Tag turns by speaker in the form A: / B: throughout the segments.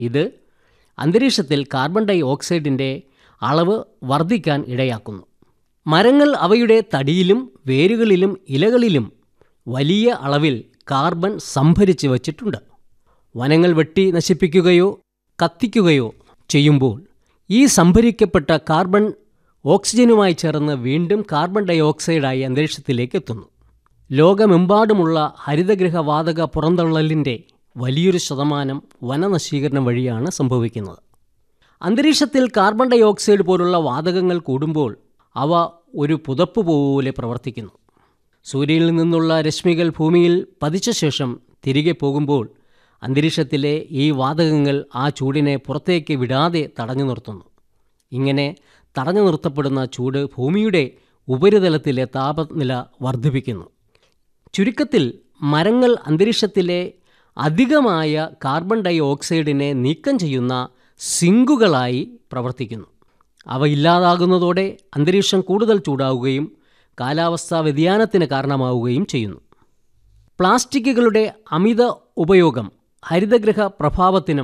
A: ഇത് അന്തരീക്ഷത്തിൽ carbon dye ഓക്സൈഡിൻ്റെ അളവ് വർദ്ധിക്കാൻ ഇടയാക്കുന്നു മരങ്ങൾ അവയുടെ തടിയിലും വേരുകളിലും ഇലകളിലും വലിയ അളവിൽ കാർബൺ സംഭരിച്ച് വച്ചിട്ടുണ്ട് വനങ്ങൾ വെട്ടി നശിപ്പിക്കുകയോ കത്തിക്കുകയോ ചെയ്യുമ്പോൾ ഈ സംഭരിക്കപ്പെട്ട കാർബൺ ഓക്സിജനുമായി ചേർന്ന് വീണ്ടും കാർബൺ ഡൈ ഓക്സൈഡായി അന്തരീക്ഷത്തിലേക്ക് എത്തുന്നു ലോകമെമ്പാടുമുള്ള ഹരിതഗൃഹ വാതക പുറന്തള്ളലിൻ്റെ വലിയൊരു ശതമാനം വനനശീകരണം വഴിയാണ് സംഭവിക്കുന്നത് അന്തരീക്ഷത്തിൽ കാർബൺ ഡൈ ഓക്സൈഡ് പോലുള്ള വാതകങ്ങൾ കൂടുമ്പോൾ അവ ഒരു പുതപ്പ് പോലെ പ്രവർത്തിക്കുന്നു സൂര്യനിൽ നിന്നുള്ള രശ്മികൾ ഭൂമിയിൽ പതിച്ച ശേഷം തിരികെ പോകുമ്പോൾ അന്തരീക്ഷത്തിലെ ഈ വാതകങ്ങൾ ആ ചൂടിനെ പുറത്തേക്ക് വിടാതെ തടഞ്ഞു നിർത്തുന്നു ഇങ്ങനെ തടഞ്ഞു നിർത്തപ്പെടുന്ന ചൂട് ഭൂമിയുടെ ഉപരിതലത്തിലെ താപനില വർദ്ധിപ്പിക്കുന്നു ചുരുക്കത്തിൽ മരങ്ങൾ അന്തരീക്ഷത്തിലെ അധികമായ കാർബൺ ഡൈ ഓക്സൈഡിനെ നീക്കം ചെയ്യുന്ന സിങ്കുകളായി പ്രവർത്തിക്കുന്നു അവ ഇല്ലാതാകുന്നതോടെ അന്തരീക്ഷം കൂടുതൽ ചൂടാവുകയും കാലാവസ്ഥാ വ്യതിയാനത്തിന് കാരണമാവുകയും ചെയ്യുന്നു പ്ലാസ്റ്റിക്കുകളുടെ അമിത ഉപയോഗം ഹരിതഗൃഹ പ്രഭാവത്തിനും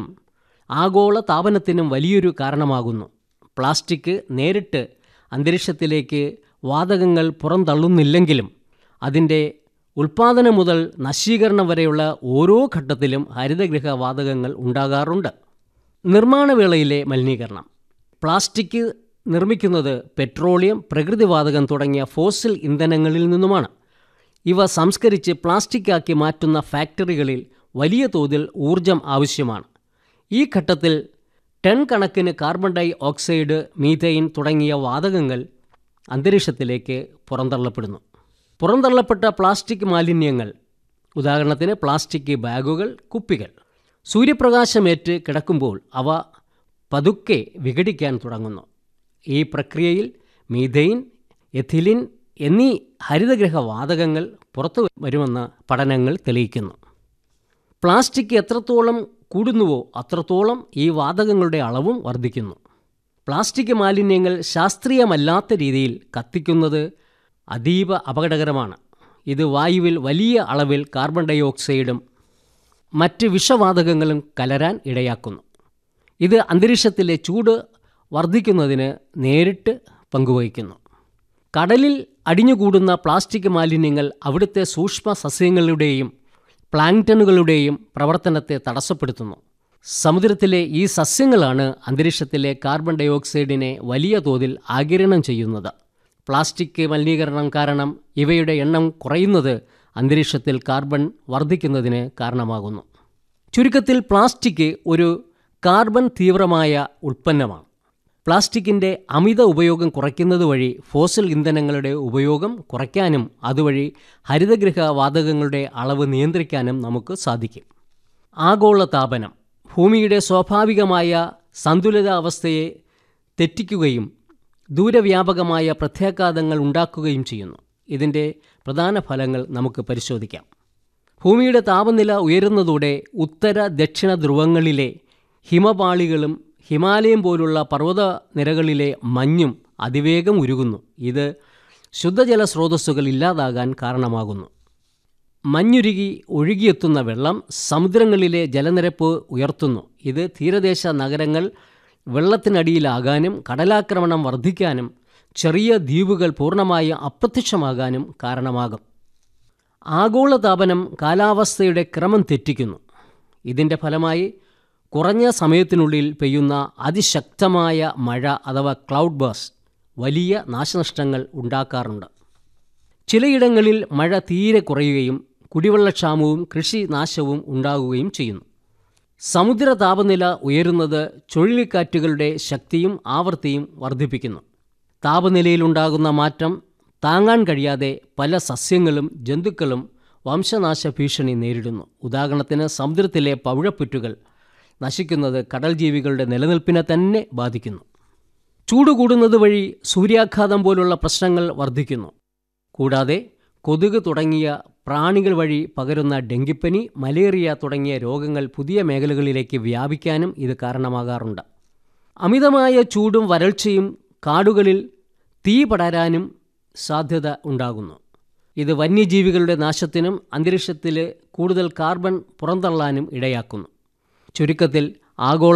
A: ആഗോള താപനത്തിനും വലിയൊരു കാരണമാകുന്നു പ്ലാസ്റ്റിക് നേരിട്ട് അന്തരീക്ഷത്തിലേക്ക് വാതകങ്ങൾ പുറന്തള്ളുന്നില്ലെങ്കിലും അതിൻ്റെ ഉൽപ്പാദനം മുതൽ നശീകരണം വരെയുള്ള ഓരോ ഘട്ടത്തിലും ഹരിതഗൃഹ വാതകങ്ങൾ ഉണ്ടാകാറുണ്ട് നിർമ്മാണവേളയിലെ മലിനീകരണം പ്ലാസ്റ്റിക് നിർമ്മിക്കുന്നത് പെട്രോളിയം പ്രകൃതിവാതകം തുടങ്ങിയ ഫോസിൽ ഇന്ധനങ്ങളിൽ നിന്നുമാണ് ഇവ സംസ്കരിച്ച് പ്ലാസ്റ്റിക്കാക്കി മാറ്റുന്ന ഫാക്ടറികളിൽ വലിയ തോതിൽ ഊർജം ആവശ്യമാണ് ഈ ഘട്ടത്തിൽ ടൺ കണക്കിന് കാർബൺ ഡൈ ഓക്സൈഡ് മീഥൈൻ തുടങ്ങിയ വാതകങ്ങൾ അന്തരീക്ഷത്തിലേക്ക് പുറന്തള്ളപ്പെടുന്നു പുറന്തള്ളപ്പെട്ട പ്ലാസ്റ്റിക് മാലിന്യങ്ങൾ ഉദാഹരണത്തിന് പ്ലാസ്റ്റിക് ബാഗുകൾ കുപ്പികൾ സൂര്യപ്രകാശമേറ്റ് കിടക്കുമ്പോൾ അവ പതുക്കെ വിഘടിക്കാൻ തുടങ്ങുന്നു ഈ പ്രക്രിയയിൽ മീഥൈൻ എഥിലിൻ എന്നീ ഹരിതഗൃഹ വാതകങ്ങൾ പുറത്തു വരുമെന്ന് പഠനങ്ങൾ തെളിയിക്കുന്നു പ്ലാസ്റ്റിക് എത്രത്തോളം കൂടുന്നുവോ അത്രത്തോളം ഈ വാതകങ്ങളുടെ അളവും വർദ്ധിക്കുന്നു പ്ലാസ്റ്റിക് മാലിന്യങ്ങൾ ശാസ്ത്രീയമല്ലാത്ത രീതിയിൽ കത്തിക്കുന്നത് അതീവ അപകടകരമാണ് ഇത് വായുവിൽ വലിയ അളവിൽ കാർബൺ ഡൈ ഓക്സൈഡും മറ്റ് വിഷവാതകങ്ങളും കലരാൻ ഇടയാക്കുന്നു ഇത് അന്തരീക്ഷത്തിലെ ചൂട് വർദ്ധിക്കുന്നതിന് നേരിട്ട് പങ്കുവഹിക്കുന്നു കടലിൽ അടിഞ്ഞുകൂടുന്ന പ്ലാസ്റ്റിക് മാലിന്യങ്ങൾ അവിടുത്തെ സൂക്ഷ്മ സസ്യങ്ങളുടെയും പ്ലാങ്ടനുകളുടെയും പ്രവർത്തനത്തെ തടസ്സപ്പെടുത്തുന്നു സമുദ്രത്തിലെ ഈ സസ്യങ്ങളാണ് അന്തരീക്ഷത്തിലെ കാർബൺ ഡൈ ഓക്സൈഡിനെ വലിയ തോതിൽ ആഗിരണം ചെയ്യുന്നത് പ്ലാസ്റ്റിക് മലിനീകരണം കാരണം ഇവയുടെ എണ്ണം കുറയുന്നത് അന്തരീക്ഷത്തിൽ കാർബൺ വർദ്ധിക്കുന്നതിന് കാരണമാകുന്നു ചുരുക്കത്തിൽ പ്ലാസ്റ്റിക് ഒരു കാർബൺ തീവ്രമായ ഉൽപ്പന്നമാണ് പ്ലാസ്റ്റിക്കിൻ്റെ അമിത ഉപയോഗം കുറയ്ക്കുന്നത് വഴി ഫോസിൽ ഇന്ധനങ്ങളുടെ ഉപയോഗം കുറയ്ക്കാനും അതുവഴി ഹരിതഗൃഹ വാതകങ്ങളുടെ അളവ് നിയന്ത്രിക്കാനും നമുക്ക് സാധിക്കും ആഗോള താപനം ഭൂമിയുടെ സ്വാഭാവികമായ സന്തുലിതാവസ്ഥയെ തെറ്റിക്കുകയും ദൂരവ്യാപകമായ പ്രത്യാഘാതങ്ങൾ ഉണ്ടാക്കുകയും ചെയ്യുന്നു ഇതിൻ്റെ പ്രധാന ഫലങ്ങൾ നമുക്ക് പരിശോധിക്കാം ഭൂമിയുടെ താപനില ഉയരുന്നതോടെ ഉത്തര ദക്ഷിണ ധ്രുവങ്ങളിലെ ഹിമപാളികളും ഹിമാലയം പോലുള്ള പർവ്വത നിരകളിലെ മഞ്ഞും അതിവേഗം ഉരുകുന്നു ഇത് ശുദ്ധജല സ്രോതസ്സുകൾ ഇല്ലാതാകാൻ കാരണമാകുന്നു മഞ്ഞുരുകി ഒഴുകിയെത്തുന്ന വെള്ളം സമുദ്രങ്ങളിലെ ജലനിരപ്പ് ഉയർത്തുന്നു ഇത് തീരദേശ നഗരങ്ങൾ വെള്ളത്തിനടിയിലാകാനും കടലാക്രമണം വർദ്ധിക്കാനും ചെറിയ ദ്വീപുകൾ പൂർണ്ണമായി അപ്രത്യക്ഷമാകാനും കാരണമാകും ആഗോളതാപനം കാലാവസ്ഥയുടെ ക്രമം തെറ്റിക്കുന്നു ഇതിൻ്റെ ഫലമായി കുറഞ്ഞ സമയത്തിനുള്ളിൽ പെയ്യുന്ന അതിശക്തമായ മഴ അഥവാ ക്ലൗഡ് ബേഴ്സ് വലിയ നാശനഷ്ടങ്ങൾ ഉണ്ടാക്കാറുണ്ട് ചിലയിടങ്ങളിൽ മഴ തീരെ കുറയുകയും കുടിവെള്ളക്ഷാമവും കൃഷി നാശവും ഉണ്ടാകുകയും ചെയ്യുന്നു സമുദ്ര താപനില ഉയരുന്നത് ചുഴലിക്കാറ്റുകളുടെ ശക്തിയും ആവൃത്തിയും വർദ്ധിപ്പിക്കുന്നു താപനിലയിലുണ്ടാകുന്ന മാറ്റം താങ്ങാൻ കഴിയാതെ പല സസ്യങ്ങളും ജന്തുക്കളും വംശനാശ ഭീഷണി നേരിടുന്നു ഉദാഹരണത്തിന് സമുദ്രത്തിലെ പവിഴപ്പുറ്റുകൾ നശിക്കുന്നത് കടൽ ജീവികളുടെ നിലനിൽപ്പിനെ തന്നെ ബാധിക്കുന്നു ചൂട് കൂടുന്നത് വഴി സൂര്യാഘാതം പോലുള്ള പ്രശ്നങ്ങൾ വർദ്ധിക്കുന്നു കൂടാതെ കൊതുക് തുടങ്ങിയ പ്രാണികൾ വഴി പകരുന്ന ഡെങ്കിപ്പനി മലേറിയ തുടങ്ങിയ രോഗങ്ങൾ പുതിയ മേഖലകളിലേക്ക് വ്യാപിക്കാനും ഇത് കാരണമാകാറുണ്ട് അമിതമായ ചൂടും വരൾച്ചയും കാടുകളിൽ തീ പടരാനും സാധ്യത ഉണ്ടാകുന്നു ഇത് വന്യജീവികളുടെ നാശത്തിനും അന്തരീക്ഷത്തിൽ കൂടുതൽ കാർബൺ പുറന്തള്ളാനും ഇടയാക്കുന്നു ചുരുക്കത്തിൽ ആഗോള